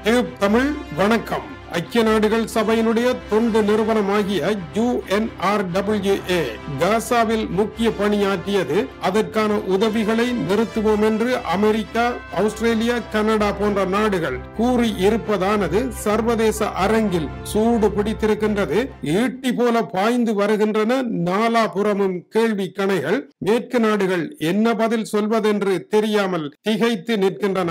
tube Tamil வணக்கம் ஐக்கிய நாடுகள் சபையினுடைய தொண்டு நிறுவனமாகிய UNRWA காசாவில் முக்கிய பணியாற்றியது அதற்கான உதவிகளை நிறுத்துவோம் என்று அமெரிக்கா ஆஸ்திரேலியா கனடா போன்ற நாடுகள் கூறி இருப்பதானது சர்வதேச அரங்கில் சூடு பிடித்திருக்கின்றது ஈட்டி போல பாய்ந்து வருகின்றன நாலாபுறமும் கேள்வி கணைகள் மேற்கு நாடுகள் என்ன பதில் சொல்வதென்று தெரியாமல் திகைத்து நிற்கின்றன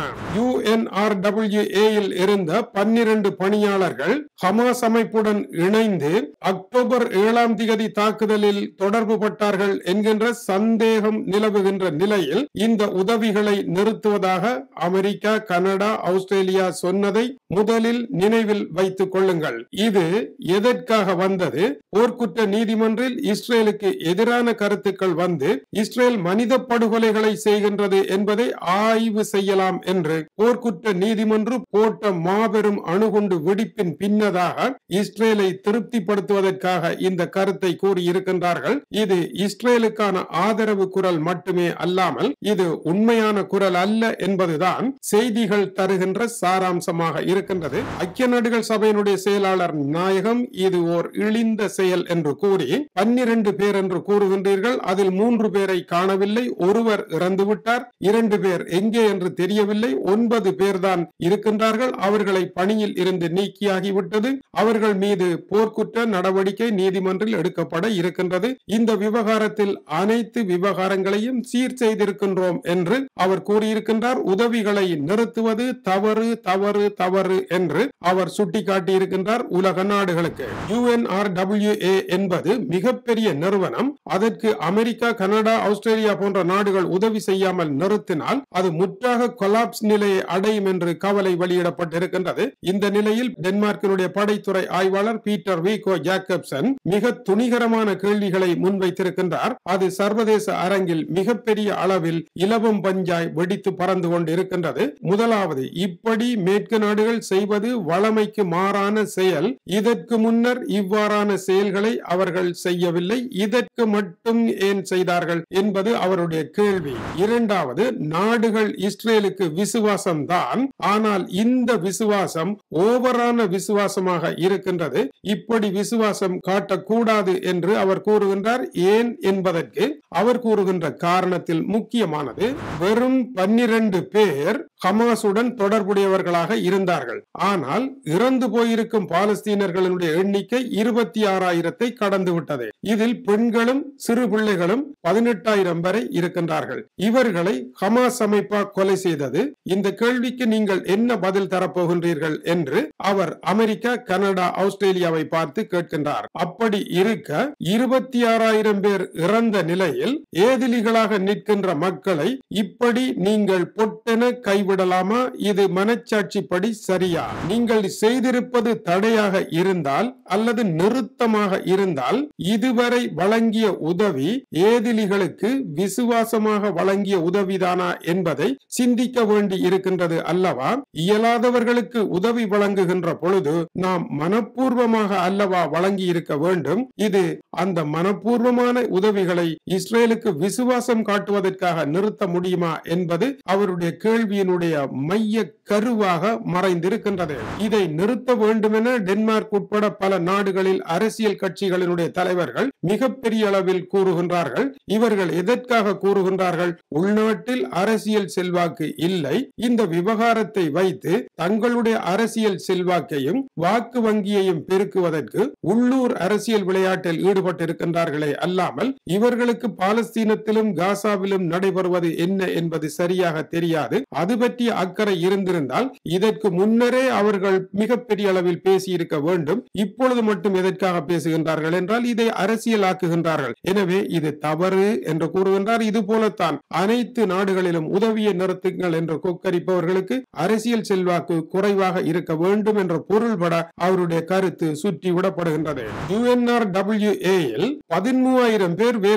UNRWA யில் இருந்த பன்னிரண்டு பணியாளர்கள் ஹமாஸ் அமைப்புடன் இணைந்து அக்டோபர் ஏழாம் திகதி தாக்குதலில் தொடர்பு பட்டார்கள் என்கின்ற சந்தேகம் நிலவுகின்ற நிலையில் இந்த உதவிகளை நிறுத்துவதாக அமெரிக்கா கனடா ஆஸ்திரேலியா சொன்னதை முதலில் நினைவில் வைத்துக் கொள்ளுங்கள் இது எதற்காக வந்தது போர்க்குற்ற நீதிமன்றில் இஸ்ரேலுக்கு எதிரான கருத்துக்கள் வந்து இஸ்ரேல் மனித படுகொலைகளை செய்கின்றது என்பதை ஆய்வு செய்யலாம் என்று போர்க்குற்ற நீதிமன்று போட்ட மாபெரும் அணுகுண்டு வெடிப்பின் பின்னதாக இஸ்ரேலை திருப்திப்படுத்துவதற்காக இந்த கருத்தை கூறியிருக்கின்றார்கள் இது இஸ்ரேலுக்கான ஆதரவு குரல் மட்டுமே அல்லாமல் இது உண்மையான குரல் அல்ல என்பதுதான் செய்திகள் தருகின்ற சாராம்சமாக இருக்கின்றது ஐக்கிய நாடுகள் சபையினுடைய செயலாளர் நாயகம் இது ஓர் இழிந்த செயல் என்று கூறி பன்னிரண்டு பேர் என்று கூறுகின்றீர்கள் அதில் மூன்று பேரை காணவில்லை ஒருவர் இறந்துவிட்டார் இரண்டு பேர் எங்கே என்று தெரியவில்லை ஒன்பது பேர்தான் இருக்கின்றார்கள் அவர்களை பணியில் இருந்து நீக்கியாகிவிட்டது அவர்கள் மீது போர்க்குற்ற நடவடிக்கை நீதிமன்றில் எடுக்கப்பட இருக்கின்றது இந்த விவகாரத்தில் அனைத்து விவகாரங்களையும் சீர் செய்திருக்கின்றோம் என்று அவர் கூறியிருக்கின்றார் உதவிகளை நிறுத்துவது தவறு தவறு தவறு என்று அவர் சுட்டிக்காட்டியிருக்கின்றார் உலக நாடுகளுக்கு UNRWA என்பது மிகப்பெரிய நிறுவனம் அதற்கு அமெரிக்கா கனடா ஆஸ்திரேலியா போன்ற நாடுகள் உதவி செய்யாமல் நிறுத்தினால் அது முற்றாக கொலாப்ஸ் நிலையை அடையும் என்று கவலை வெளியிடப்பட்டிருக்கின்றது இந்த நிலையில் டென்மார்க்கினுடைய படைத்துறை ஆய்வாளர் பீட்டர் வீகோ ஜாக்கப்சன் மிக துணிகரமான கேள்விகளை முன்வைத்திருக்கின்றார் அது சர்வதேச அரங்கில் மிகப்பெரிய அளவில் இலவம் பஞ்சாய் வெடித்து பறந்து கொண்டிருக்கின்றது முதலாவது இப்படி மேற்கு நாடுகள் செய்வது வளமைக்கு மாறான செயல் இதற்கு முன்னர் இவ்வாறான செயல்களை அவர்கள் செய்யவில்லை இதற்கு மட்டும் ஏன் செய்தார்கள் என்பது அவருடைய கேள்வி இரண்டாவது நாடுகள் இஸ்ரேலுக்கு விசுவாசம் தான் ஆனால் இந்த விசுவாசம் ஓவரான விசுவாசமாக இருக்கின்றது இப்படி விசுவாசம் காட்டக்கூடாது என்று அவர் கூறுகின்றார் ஏன் என்பதற்கு அவர் கூறுகின்ற காரணத்தில் முக்கியமானது வெறும் பன்னிரண்டு பேர் ஹமாசுடன் தொடர்புடையவர்களாக இருந்தார்கள் ஆனால் இறந்து போயிருக்கும் பாலஸ்தீனர்களுடைய எண்ணிக்கை இருபத்தி ஆறாயிரத்தை கடந்து விட்டது இதில் பெண்களும் சிறு பிள்ளைகளும் பதினெட்டாயிரம் வரை இருக்கின்றார்கள் இவர்களை ஹமாஸ் அமைப்பா கொலை செய்தது இந்த கேள்விக்கு நீங்கள் என்ன பதில் தரப்போகின்றீர்கள் என்று அவர் அமெரிக்கா கனடா ஆஸ்திரேலியாவை பார்த்து கேட்கின்றார் அப்படி இருக்க இருபத்தி ஆறாயிரம் பேர் இறந்த நிலையில் ஏதிலிகளாக நிற்கின்ற மக்களை இப்படி நீங்கள் பொட்டென கைவிடலாமா இது மனச்சாட்சிப்படி சரியா நீங்கள் செய்திருப்பது தடையாக இருந்தால் அல்லது நிறுத்தமாக இருந்தால் இதுவரை வழங்கிய உதவி ஏதிலிகளுக்கு விசுவாசமாக வழங்கிய உதவிதானா என்பதை சிந்திக்க வேண்டி இருக்கின்றது அல்லவா இயலாதவர்களுக்கு உதவி வழங்குகின்ற பொழுது நாம் மனப்பூர்வமாக அல்லவா வழங்கி இருக்க வேண்டும் இது அந்த மனப்பூர்வமான உதவிகளை இஸ்ரேலுக்கு விசுவாசம் காட்டுவதற்காக நிறுத்த முடியுமா என்பது அவருடைய கேள்வியினுடைய மைய கருவாக மறைந்திருக்கின்றது இதை நிறுத்த வேண்டுமென டென்மார்க் உட்பட பல நாடுகளில் அரசியல் கட்சிகளினுடைய தலைவர்கள் மிகப்பெரிய அளவில் கூறுகின்றார்கள் இவர்கள் எதற்காக கூறுகின்றார்கள் உள்நாட்டில் அரசியல் செல்வாக்கு இல்லை இந்த விவகாரத்தை வைத்து தங்களுடைய அரசியல் செல்வாக்கையும் வாக்கு வங்கியையும் பெருக்குவதற்கு உள்ளூர் அரசியல் விளையாட்டில் ஈடுபட்டிருக்கின்றார்களே அல்லாமல் இவர்களுக்கு பாலஸ்தீனத்திலும் காசாவிலும் நடைபெறுவது என்ன என்பது சரியாக தெரியாது அது பற்றிய அக்கறை இருந்திருந்தால் இதற்கு முன்னரே அவர்கள் மிகப்பெரிய அளவில் பேசியிருக்க வேண்டும் இப்பொழுது மட்டும் எதற்காக பேசுகின்றார்கள் என்றால் இதை அரசியலாக்குகின்றார்கள் எனவே இது தவறு என்று கூறுகின்றார் இது போலத்தான் அனைத்து நாடுகளிலும் உதவியை நிறுத்துங்கள் என்று கொக்கரிப்பவர்களுக்கு அரசியல் செல்வாக்கு குறைவாக இருக்க வேண்டும் என்ற பொருள்பட அவருடைய கருத்து சுற்றி விடப்படுகின்றது யுஎன்ஆர்டபிள்யூஏயில் பதிமூவாயிரம் பேர் வேலை செய்கின்ற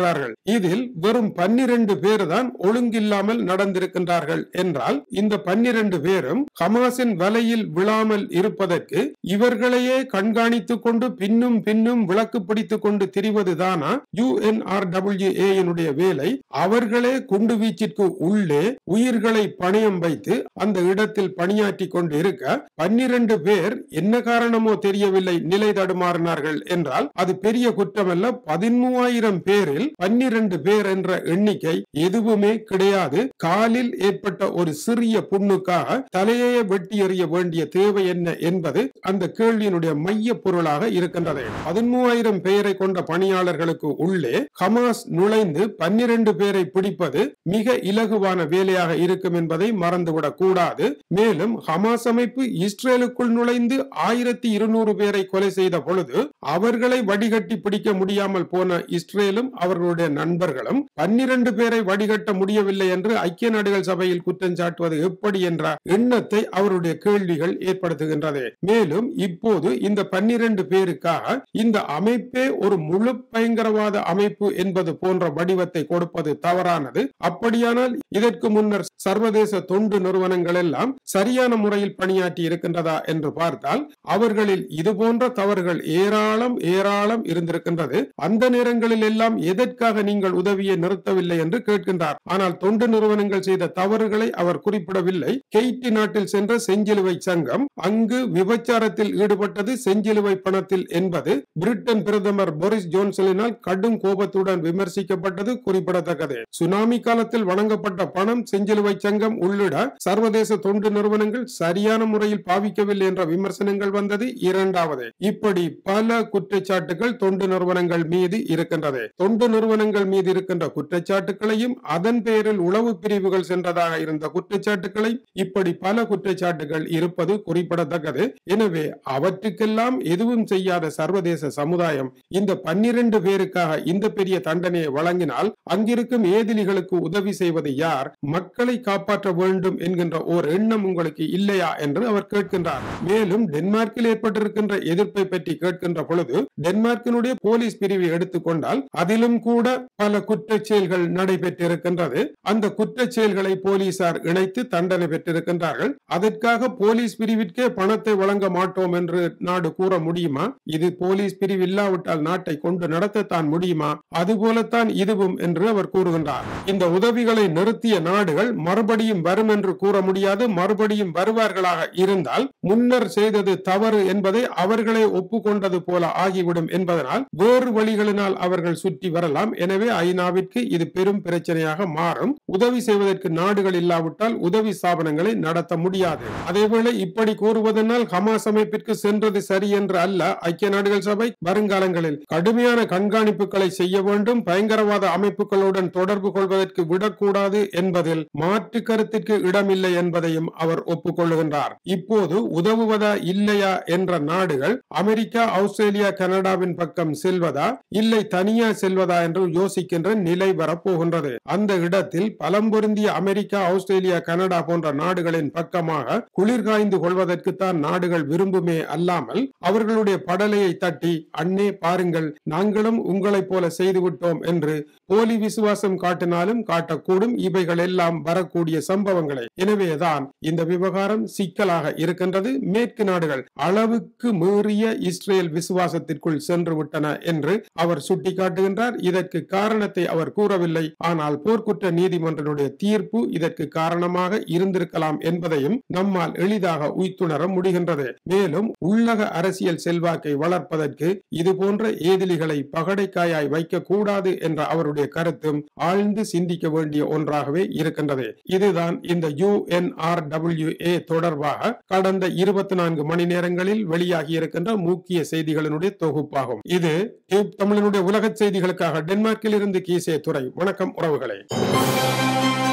இருக்கின்றார்கள் இதில் வெறும் பன்னிரண்டு பேர் தான் ஒழுங்கில்லாமல் நடந்திருக்கின்றார்கள் என்றால் இந்த பன்னிரண்டு பேரும் ஹமாஸின் வலையில் விழாமல் இருப்பதற்கு இவர்களையே கண்காணித்துக் கொண்டு பின்னும் பின்னும் விளக்கு பிடித்துக் கொண்டு திரிவதுதானா யுஎன்ஆர்டபிள்யூஏனுடைய வேலை அவர்களே குண்டு வீச்சிற்கு உள்ளே உயிர்களை பணயம் வைத்து அந்த இடத்தில் பணியாற்றி கொண்டு இருக்க பன்னிரண்டு பேர் என்ன காரணமோ தெரியவில்லை நிலை தடுமாறினார்கள் என்றால் அது பெரிய குற்றமல்ல பதிமூவாயிரம் பேரில் பன்னிரண்டு பேர் என்ற எண்ணிக்கை எதுவுமே கிடையாது காலில் ஏற்பட்ட ஒரு சிறிய புண்ணுக்காக தலையே வெட்டி எறிய வேண்டிய தேவை என்ன என்பது அந்த கேள்வியினுடைய மைய பொருளாக இருக்கின்றது பதிமூவாயிரம் பேரை கொண்ட பணியாளர்களுக்கு உள்ளே ஹமாஸ் நுழைந்து பன்னிரண்டு பேரை பிடிப்பது மிக இலகுவான வேலையாக இருக்கும் என்பதை மறந்துவிடக் கூடாது மேலும் ஹமாஸ் அமைப்பு இஸ்ரேலுக்குள் நுழைந்து ஆயிரத்தி இருநூறு பேரை கொலை செய்த பொழுது அவர்களை வடிகட்டி பிடிக்க முடியாமல் போன இஸ்ரேலும் அவர்களுடைய நண்பர்களும் பன்னிரண்டு பேரை வடிகட்ட முடியவில்லை என்று ஐக்கிய நாடுகள் சபையில் குற்றம் சாட்டுவது எப்படி என்ற எண்ணத்தை அவருடைய கேள்விகள் ஏற்படுத்துகின்றது மேலும் இப்போது இந்த பன்னிரண்டு பேருக்காக இந்த அமைப்பே ஒரு முழு பயங்கரவாத அமைப்பு என்பது போன்ற வடிவத்தை கொடுப்பது தவறானது அப்படியானால் இதற்கு முன்னர் சர்வதேச தொண்டு நிறுவனங்கள் எல்லாம் சரியான முறையில் பணியாற்றி இருக்கின்றதா என்று பார்த்தால் அவர்களில் இது போன்ற தவறுகள் ஏராளம் ஏராளம் இருந்திருக்கின்றது அந்த நேரங்களில் எல்லாம் எதற்காக நீங்கள் உதவியை நிறுத்தவில்லை என்று கேட்கின்றார் ஆனால் தொண்டு நிறுவனங்கள் செய்த தவறுகளை அவர் குறிப்பிடவில்லை கெய்டி நாட்டில் சென்ற செஞ்சிலுவை சங்கம் அங்கு விபச்சாரத்தில் ஈடுபட்டது செஞ்சிலுவை பணத்தில் என்பது பிரிட்டன் பிரதமர் போரிஸ் ஜோன்சனினால் கடும் கோபத்துடன் விமர்சிக்கப்பட்டது குறிப்பிடத்தக்கது சுனாமி காலத்தில் வழங்கப்பட்ட பணம் செஞ்சிலுவை சங்கம் உள்ளிட சர்வதேச தொண்டு நிறுவனங்கள் சரியான முறையில் பாவிக்கவில்லை என்ற விமர்சனங்கள் வந்தது இரண்டாவது இப்படி பல குற்றச்சாட்டுகள் தொண்டு நிறுவனங்கள் மீது இருக்கின்றது தொண்டு நிறுவனங்கள் மீது இருக்கின்ற குற்றச்சாட்டுகளையும் அதன் பேரில் உளவு பிரிவுகள் சென்றதாக இருந்த குற்றச்சாட்டுகளை இப்படி பல குற்றச்சாட்டுகள் இருப்பது குறிப்பிடத்தக்கது எனவே அவற்றுக்கெல்லாம் எதுவும் செய்யாத சர்வதேச சமுதாயம் இந்த பன்னிரண்டு பேருக்காக இந்த பெரிய தண்டனையை வழங்கினால் அங்கிருக்கும் ஏதிலிகளுக்கு உதவி செய்வது யார் மக்களை காப்பாற்ற வேண்டும் என்கின்ற ஓர் எண்ணம் உங்களுக்கு இல்லையா என்று அவர் கேட்கின்றார் மேலும் டென்மார்க்கில் ஏற்பட்டிருக்கின்ற எதிர்ப்பை பற்றி கேட்கின்ற பொழுது டென்மார்க்கினுடைய போலீஸ் பிரிவை எடுத்துக்கொண்டால் அதிலும் கூட பல குற்றச் செயல்கள் நடைபெற்றிருக்கின்றது அந்த குற்றச் செயல்களை போலீசார் இணைத்து தண்டனை பெற்றிருக்கின்றார்கள் அதற்காக போலீஸ் பிரிவிற்கே பணத்தை வழங்க மாட்டோம் என்று நாடு கூற முடியுமா இது போலீஸ் பிரிவு இல்லாவிட்டால் நாட்டை கொண்டு நடத்தத்தான் முடியுமா அதுபோலத்தான் இதுவும் என்று அவர் கூறுகின்றார் இந்த உதவிகளை நிறுத்திய நாடுகள் மறுபடியும் வரும் என்று கூற முடியாது மறுபடியும் வருவார்களாக இருந்தால் முன்னர் செய்தது தவறு என்பதை அவர்களே ஒப்புக்கொண்டது போல ஆகிவிடும் என்பதனால் வேறு வழிகளினால் அவர்கள் சுற்றி வரலாம் எனவே ஐநாவிற்கு இது பெரும் பிரச்சனையாக மாறும் உதவி செய்வதற்கு நாடுகள் இல்லாவிட்டால் உதவி ஸ்தாபனங்களை நடத்த முடியாது அதேவேளை இப்படி கூறுவதனால் ஹமாஸ் அமைப்பிற்கு சென்றது சரி என்று அல்ல ஐக்கிய நாடுகள் சபை வருங்காலங்களில் கடுமையான கண்காணிப்புகளை செய்ய வேண்டும் பயங்கரவாத அமைப்புகளுடன் தொடர்பு கொள்வதற்கு விடக்கூடாது என்பதில் மாற்று கருத்திற்கு இடமில்லை என்பதையும் அவர் ஒப்புக்கொள்ளுகின்றார் இப்போது உதவுவதா இல்லையா என்ற நாடுகள் அமெரிக்கா ஆஸ்திரேலியா கனடாவின் பக்கம் செல்வதா இல்லை தனியா செல்வதா என்று யோசிக்கின்ற நிலை வரப்போகின்றது அந்த இடத்தில் பலம் பொருந்திய அமெரிக்கா ஆஸ்திரேலியா கனடா போன்ற நாடுகளின் பக்கமாக குளிர் காய்ந்து கொள்வதற்கு தான் நாடுகள் விரும்புமே அல்லாமல் அவர்களுடைய படலையை தட்டி அண்ணே பாருங்கள் நாங்களும் உங்களைப் போல செய்துவிட்டோம் என்று போலி விசுவாசம் காட்டினாலும் காட்டக்கூடும் இவைகள் எல்லாம் வரக்கூடிய சம்பவங்களை எனவேதான் இந்த விவகாரம் சிக்கலாக இருக்கின்றது மேற்கு நாடுகள் அளவுக்கு மீறிய இஸ்ரேல் விசுவாசத்திற்குள் சென்று விட்டன என்று அவர் சுட்டிக்காட்டுகின்றார் இதற்கு காரணத்தை அவர் கூறவில்லை ஆனால் போர்க்குற்ற நீதிமன்றனுடைய தீர்ப்பு இதற்கு காரணமாக இருந்திருக்கலாம் என்பதையும் நம்மால் எளிதாக உய்த்துணர முடிகின்றது மேலும் உள்ளக அரசியல் செல்வாக்கை வளர்ப்பதற்கு இது போன்ற ஏதிலிகளை பகடைக்காயாய் வைக்க கூடாது என்ற அவருடைய கருத்தும் ஆழ்ந்து சிந்திக்க வேண்டிய ஒன்றாகவே இருக்கின்றது இதுதான் இந்த யுஎன்ஆர்டபிள்யூஏ தொடர்பாக கடந்த இருபத்தி நான்கு மணி நேரங்களில் வெளியாகி இருக்கின்ற முக்கிய செய்திகளினுடைய தொகுப்பாகும் இது டியூப் தமிழனுடைய உலக செய்திகளுக்காக டென்மார்க்கில் இருந்து கீசே துறை வணக்கம் உறவுகளே